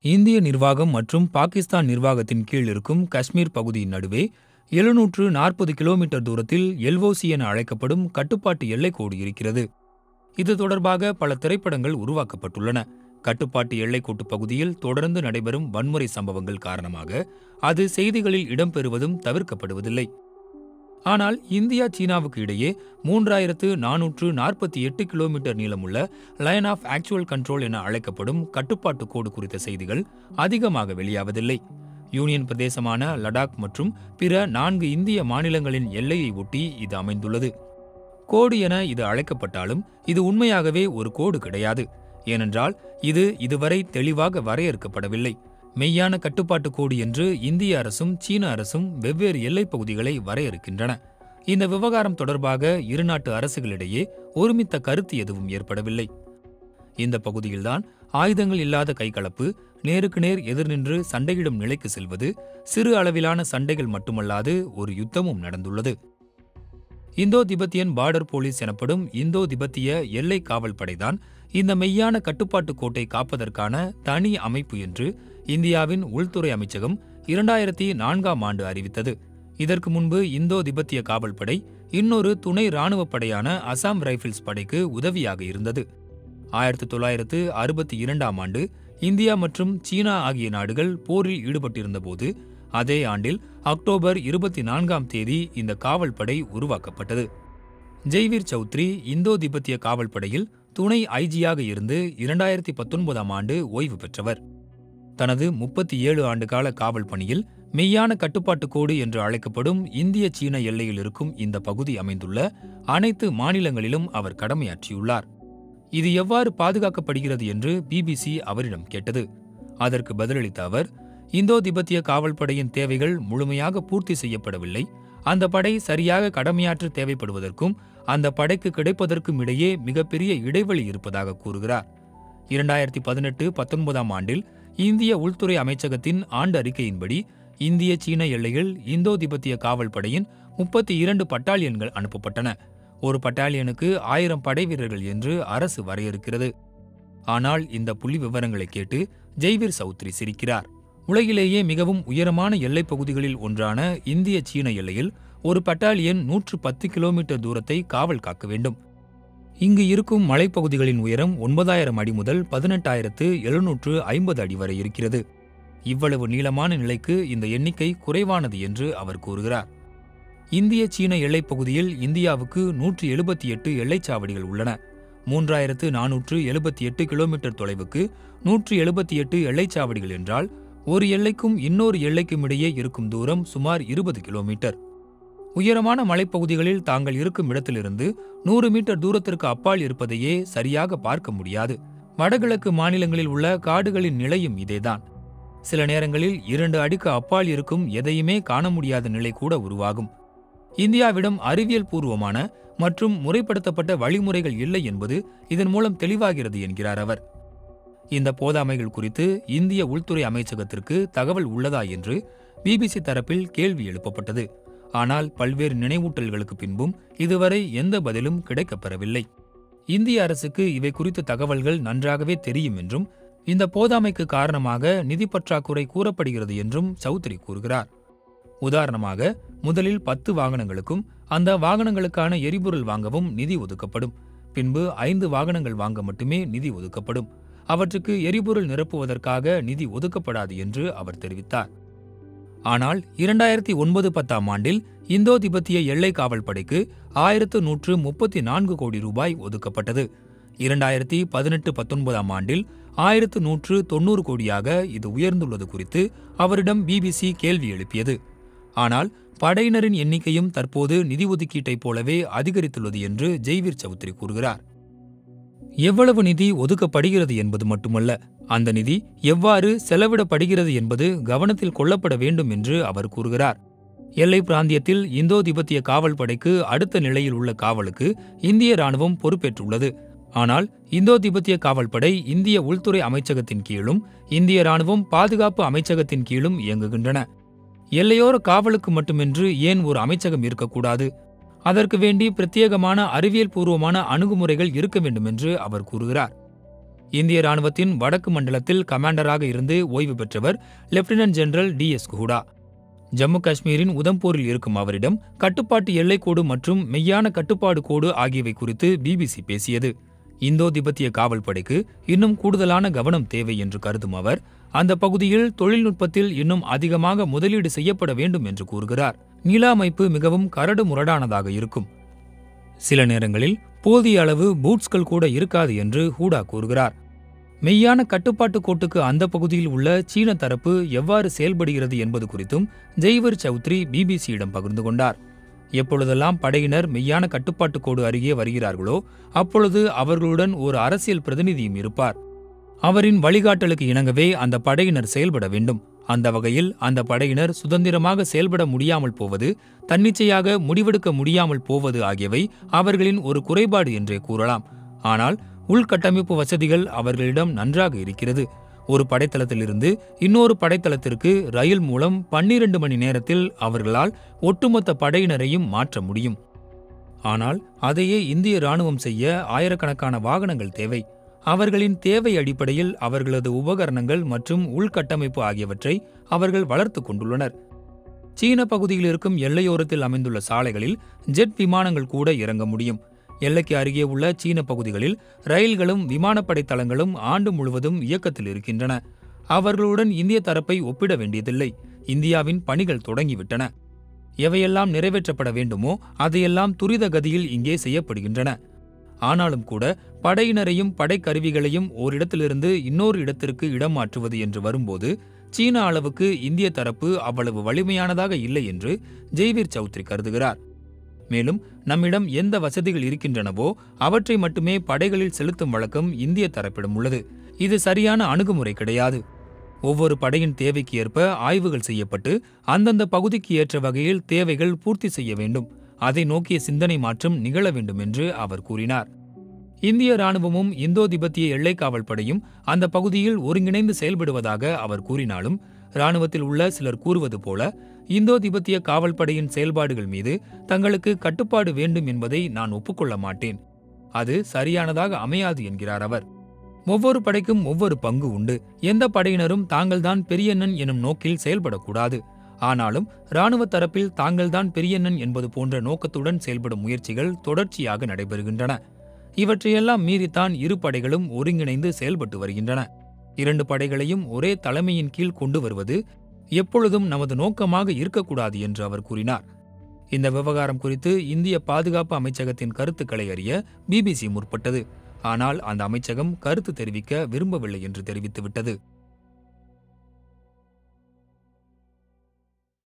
இந்திய நிர்வாகம் மற்றும் பாகிஸ்தான் நிர்வாகத்தின் கீழ் இருக்கும் காஷ்மீர் பகுதியின் நடுவே எழுநூற்று நாற்பது கிலோமீட்டர் தூரத்தில் எல்ஓசி என அழைக்கப்படும் கட்டுப்பாட்டு எல்லைக்கோடு இருக்கிறது இது தொடர்பாக பல திரைப்படங்கள் உருவாக்கப்பட்டுள்ளன கட்டுப்பாட்டு எல்லைக்கோட்டு பகுதியில் தொடர்ந்து நடைபெறும் வன்முறை சம்பவங்கள் காரணமாக அது செய்திகளில் இடம்பெறுவதும் தவிர்க்கப்படுவதில்லை ஆனால் இந்தியா சீனாவுக்கு இடையே மூன்றாயிரத்து நானூற்று நாற்பத்தி எட்டு கிலோமீட்டர் நீளமுள்ள லைன் ஆஃப் ஆக்சுவல் கண்ட்ரோல் என அழைக்கப்படும் கட்டுப்பாட்டு கோடு குறித்த செய்திகள் அதிகமாக வெளியாவதில்லை யூனியன் பிரதேசமான லடாக் மற்றும் பிற நான்கு இந்திய மாநிலங்களின் எல்லையை ஒட்டி இது அமைந்துள்ளது கோடு என இது அழைக்கப்பட்டாலும் இது உண்மையாகவே ஒரு கோடு கிடையாது ஏனென்றால் இது இதுவரை தெளிவாக வரையறுக்கப்படவில்லை மெய்யான கட்டுப்பாட்டு கோடு என்று இந்திய அரசும் சீன அரசும் வெவ்வேறு எல்லைப் பகுதிகளை வரையறுக்கின்றன இந்த விவகாரம் தொடர்பாக இரு நாட்டு அரசுகளிடையே ஒருமித்த கருத்து எதுவும் ஏற்படவில்லை இந்த பகுதியில்தான் ஆயுதங்கள் இல்லாத கைகலப்பு நேருக்கு நேர் எதிர்நின்று சண்டையிடும் நிலைக்கு செல்வது சிறு அளவிலான சண்டைகள் மட்டுமல்லாது ஒரு யுத்தமும் நடந்துள்ளது இந்தோ திபெத்தியன் பார்டர் போலீஸ் எனப்படும் இந்தோ திபெத்திய எல்லை காவல் படைதான் இந்த மெய்யான கட்டுப்பாட்டு கோட்டை காப்பதற்கான தனி அமைப்பு என்று இந்தியாவின் உள்துறை அமைச்சகம் இரண்டாயிரத்தி நான்காம் ஆண்டு அறிவித்தது இதற்கு முன்பு இந்தோ திபெத்திய காவல் படை இன்னொரு துணை ராணுவப் படையான அசாம் ரைபிள்ஸ் படைக்கு உதவியாக இருந்தது ஆயிரத்தி தொள்ளாயிரத்து அறுபத்தி இரண்டாம் ஆண்டு இந்தியா மற்றும் சீனா ஆகிய நாடுகள் போரில் ஈடுபட்டிருந்தபோது அதே ஆண்டில் அக்டோபர் இருபத்தி நான்காம் தேதி இந்த காவல் படை உருவாக்கப்பட்டது ஜெய்வீர் சௌத்ரி இந்தோ திபெத்திய காவல் படையில் துணை ஐஜியாக இருந்து இரண்டாயிரத்தி பத்தொன்பதாம் ஆண்டு ஓய்வு பெற்றவர் தனது முப்பத்தி ஏழு ஆண்டுகால காவல் பணியில் மெய்யான கட்டுப்பாட்டு கோடு என்று அழைக்கப்படும் இந்திய சீன எல்லையில் இருக்கும் இந்த பகுதி அமைந்துள்ள அனைத்து மாநிலங்களிலும் அவர் கடமையாற்றியுள்ளார் இது எவ்வாறு பாதுகாக்கப்படுகிறது என்று பிபிசி அவரிடம் கேட்டது அதற்கு பதிலளித்த அவர் இந்தோ திபெத்திய காவல் படையின் தேவைகள் முழுமையாக பூர்த்தி செய்யப்படவில்லை அந்த படை சரியாக கடமையாற்ற தேவைப்படுவதற்கும் அந்த படைக்கு கிடைப்பதற்கும் இடையே மிகப்பெரிய இடைவெளி இருப்பதாக கூறுகிறார் இரண்டாயிரத்தி பதினெட்டு பத்தொன்பதாம் ஆண்டில் இந்திய உள்துறை அமைச்சகத்தின் ஆண்டு அறிக்கையின்படி இந்திய சீன எல்லையில் இந்தோ திபெத்திய காவல் படையின் முப்பத்தி இரண்டு பட்டாலியன்கள் அனுப்பப்பட்டன ஒரு பட்டாலியனுக்கு ஆயிரம் படை வீரர்கள் என்று அரசு வரையறுக்கிறது ஆனால் இந்த புள்ளி விவரங்களை கேட்டு ஜெய்வீர் சௌத்ரி சிரிக்கிறார் உலகிலேயே மிகவும் உயரமான எல்லைப் பகுதிகளில் ஒன்றான இந்திய சீன எல்லையில் ஒரு பட்டாலியன் நூற்று பத்து கிலோமீட்டர் தூரத்தை காவல் காக்க வேண்டும் இங்கு இருக்கும் மலைப்பகுதிகளின் உயரம் ஒன்பதாயிரம் அடி முதல் பதினெட்டாயிரத்து எழுநூற்று ஐம்பது அடி வரை இருக்கிறது இவ்வளவு நீளமான நிலைக்கு இந்த எண்ணிக்கை குறைவானது என்று அவர் கூறுகிறார் இந்திய சீன எல்லைப் பகுதியில் இந்தியாவுக்கு நூற்றி எழுபத்தி எட்டு எல்லைச்சாவடிகள் உள்ளன மூன்றாயிரத்து நானூற்று எழுபத்தி எட்டு கிலோமீட்டர் தொலைவுக்கு நூற்றி எழுபத்தி எட்டு எல்லைச்சாவடிகள் என்றால் ஒரு எல்லைக்கும் இன்னொரு எல்லைக்கும் இடையே இருக்கும் தூரம் சுமார் இருபது கிலோமீட்டர் உயரமான மலைப்பகுதிகளில் தாங்கள் இருக்கும் இடத்திலிருந்து நூறு மீட்டர் தூரத்திற்கு அப்பால் இருப்பதையே சரியாக பார்க்க முடியாது வடகிழக்கு மாநிலங்களில் உள்ள காடுகளின் நிலையும் இதேதான் சில நேரங்களில் இரண்டு அடிக்கு அப்பால் இருக்கும் எதையுமே காண முடியாத நிலை கூட உருவாகும் இந்தியாவிடம் அறிவியல் பூர்வமான மற்றும் முறைப்படுத்தப்பட்ட வழிமுறைகள் இல்லை என்பது இதன் மூலம் தெளிவாகிறது என்கிறார் அவர் இந்த போதாமைகள் குறித்து இந்திய உள்துறை அமைச்சகத்திற்கு தகவல் உள்ளதா என்று பிபிசி தரப்பில் கேள்வி எழுப்பப்பட்டது ஆனால் பல்வேறு நினைவூட்டல்களுக்கு பின்பும் இதுவரை எந்த பதிலும் கிடைக்கப்பெறவில்லை இந்திய அரசுக்கு இவை குறித்த தகவல்கள் நன்றாகவே தெரியும் என்றும் இந்த போதாமைக்கு காரணமாக நிதி பற்றாக்குறை கூறப்படுகிறது என்றும் சௌத்ரி கூறுகிறார் உதாரணமாக முதலில் பத்து வாகனங்களுக்கும் அந்த வாகனங்களுக்கான எரிபொருள் வாங்கவும் நிதி ஒதுக்கப்படும் பின்பு ஐந்து வாகனங்கள் வாங்க மட்டுமே நிதி ஒதுக்கப்படும் அவற்றுக்கு எரிபொருள் நிரப்புவதற்காக நிதி ஒதுக்கப்படாது என்று அவர் தெரிவித்தார் ஆனால் இரண்டாயிரத்தி ஒன்பது பத்தாம் ஆண்டில் இந்தோ திபெத்திய எல்லை காவல் படைக்கு ஆயிரத்து நூற்று முப்பத்தி நான்கு கோடி ரூபாய் ஒதுக்கப்பட்டது இரண்டாயிரத்தி பதினெட்டு பத்தொன்பதாம் ஆண்டில் ஆயிரத்து நூற்று தொன்னூறு கோடியாக இது உயர்ந்துள்ளது குறித்து அவரிடம் பிபிசி கேள்வி எழுப்பியது ஆனால் படையினரின் எண்ணிக்கையும் தற்போது நிதி ஒதுக்கீட்டைப் போலவே அதிகரித்துள்ளது என்று ஜெய்வீர் சௌத்ரி கூறுகிறார் எவ்வளவு நிதி ஒதுக்கப்படுகிறது என்பது மட்டுமல்ல அந்த நிதி எவ்வாறு செலவிடப்படுகிறது என்பது கவனத்தில் கொள்ளப்பட வேண்டும் என்று அவர் கூறுகிறார் எல்லை பிராந்தியத்தில் இந்தோ திபெத்திய காவல் படைக்கு அடுத்த நிலையில் உள்ள காவலுக்கு இந்திய ராணுவம் பொறுப்பேற்றுள்ளது ஆனால் இந்தோ திபெத்திய காவல் படை இந்திய உள்துறை அமைச்சகத்தின் கீழும் இந்திய ராணுவம் பாதுகாப்பு அமைச்சகத்தின் கீழும் இயங்குகின்றன எல்லையோர காவலுக்கு மட்டுமென்று ஏன் ஒரு அமைச்சகம் இருக்கக்கூடாது அதற்கு வேண்டி பிரத்யேகமான அறிவியல் பூர்வமான அணுகுமுறைகள் இருக்க வேண்டும் என்று அவர் கூறுகிறார் இந்திய ராணுவத்தின் வடக்கு மண்டலத்தில் கமாண்டராக இருந்து ஓய்வு பெற்றவர் lieutenant general D S Hooda Jammu காஷ்மீரின் உதம்பூரில் இருக்கும் அவரிடம் கட்டுப்பாட்டு எல்லைக்கோடு மற்றும் மெய்யான கட்டுப்பாடு கோடு ஆகியவை குறித்து பிபிசி பேசியது இந்தோ திபெத்திய காவல் படைக்கு இன்னும் கூடுதலான கவனம் தேவை என்று கருதும் அவர் அந்த பகுதியில் தொழில்நுட்பத்தில் இன்னும் அதிகமாக முதலீடு செய்யப்பட வேண்டும் என்று கூறுகிறார் நில அமைப்பு மிகவும் கரடு முரடானதாக இருக்கும் சில நேரங்களில் போதிய அளவு பூட்ஸ்கள் கூட இருக்காது என்று ஹூடா கூறுகிறார் மெய்யான கட்டுப்பாட்டு கோட்டுக்கு அந்த பகுதியில் உள்ள சீன தரப்பு எவ்வாறு செயல்படுகிறது என்பது குறித்தும் ஜெய்வர் சௌத்ரி பிபிசியிடம் பகிர்ந்து கொண்டார் எப்பொழுதெல்லாம் படையினர் மெய்யான கட்டுப்பாட்டு கோடு அருகே வருகிறார்களோ அப்பொழுது அவர்களுடன் ஒரு அரசியல் பிரதிநிதியும் இருப்பார் அவரின் வழிகாட்டலுக்கு இணங்கவே அந்த படையினர் செயல்பட வேண்டும் அந்த வகையில் அந்த படையினர் சுதந்திரமாக செயல்பட முடியாமல் போவது தன்னிச்சையாக முடிவெடுக்க முடியாமல் போவது ஆகியவை அவர்களின் ஒரு குறைபாடு என்றே கூறலாம் ஆனால் உள்கட்டமைப்பு வசதிகள் அவர்களிடம் நன்றாக இருக்கிறது ஒரு படைத்தளத்திலிருந்து இன்னொரு படைத்தளத்திற்கு ரயில் மூலம் பன்னிரண்டு மணி நேரத்தில் அவர்களால் ஒட்டுமொத்த படையினரையும் மாற்ற முடியும் ஆனால் அதையே இந்திய ராணுவம் செய்ய ஆயிரக்கணக்கான வாகனங்கள் தேவை அவர்களின் தேவை அடிப்படையில் அவர்களது உபகரணங்கள் மற்றும் உள்கட்டமைப்பு ஆகியவற்றை அவர்கள் வளர்த்து கொண்டுள்ளனர் சீன பகுதியில் இருக்கும் எல்லையோரத்தில் அமைந்துள்ள சாலைகளில் ஜெட் விமானங்கள் கூட இறங்க முடியும் எல்லைக்கு அருகே உள்ள சீன பகுதிகளில் ரயில்களும் விமானப்படை தளங்களும் ஆண்டு முழுவதும் இயக்கத்தில் இருக்கின்றன அவர்களுடன் இந்திய தரப்பை ஒப்பிட வேண்டியதில்லை இந்தியாவின் பணிகள் தொடங்கிவிட்டன எவையெல்லாம் நிறைவேற்றப்பட வேண்டுமோ அதையெல்லாம் துரித கதியில் இங்கே செய்யப்படுகின்றன ஆனாலும் கூட படையினரையும் படைக்கருவிகளையும் ஓரிடத்திலிருந்து இன்னொரு இடத்திற்கு இடம் மாற்றுவது என்று வரும்போது சீன அளவுக்கு இந்திய தரப்பு அவ்வளவு வலிமையானதாக இல்லை என்று ஜெய்வீர் சௌத்ரி கருதுகிறார் மேலும் நம்மிடம் எந்த வசதிகள் இருக்கின்றனவோ அவற்றை மட்டுமே படைகளில் செலுத்தும் வழக்கம் இந்திய தரப்பிடம் உள்ளது இது சரியான அணுகுமுறை கிடையாது ஒவ்வொரு படையின் தேவைக்கு ஏற்ப ஆய்வுகள் செய்யப்பட்டு அந்தந்த பகுதிக்கு ஏற்ற வகையில் தேவைகள் பூர்த்தி செய்ய வேண்டும் அதை நோக்கிய சிந்தனை மாற்றம் நிகழ வேண்டும் என்று அவர் கூறினார் இந்திய ராணுவமும் இந்தோ திபெத்திய எல்லை காவல் படையும் அந்த பகுதியில் ஒருங்கிணைந்து செயல்படுவதாக அவர் கூறினாலும் ராணுவத்தில் உள்ள சிலர் கூறுவது போல இந்தோ திபெத்திய காவல் படையின் செயல்பாடுகள் மீது தங்களுக்கு கட்டுப்பாடு வேண்டும் என்பதை நான் ஒப்புக்கொள்ள மாட்டேன் அது சரியானதாக அமையாது என்கிறார் அவர் ஒவ்வொரு படைக்கும் ஒவ்வொரு பங்கு உண்டு எந்த படையினரும் தாங்கள்தான் பெரியண்ணன் எனும் நோக்கில் செயல்படக்கூடாது ஆனாலும் இராணுவ தரப்பில் தாங்கள்தான் பெரியண்ணன் என்பது போன்ற நோக்கத்துடன் செயல்படும் முயற்சிகள் தொடர்ச்சியாக நடைபெறுகின்றன இவற்றையெல்லாம் மீறித்தான் இரு படைகளும் ஒருங்கிணைந்து செயல்பட்டு வருகின்றன இரண்டு படைகளையும் ஒரே தலைமையின் கீழ் கொண்டு வருவது எப்பொழுதும் நமது நோக்கமாக இருக்கக்கூடாது என்று அவர் கூறினார் இந்த விவகாரம் குறித்து இந்திய பாதுகாப்பு அமைச்சகத்தின் கருத்துக்களை அறிய பிபிசி முற்பட்டது ஆனால் அந்த அமைச்சகம் கருத்து தெரிவிக்க விரும்பவில்லை என்று தெரிவித்துவிட்டது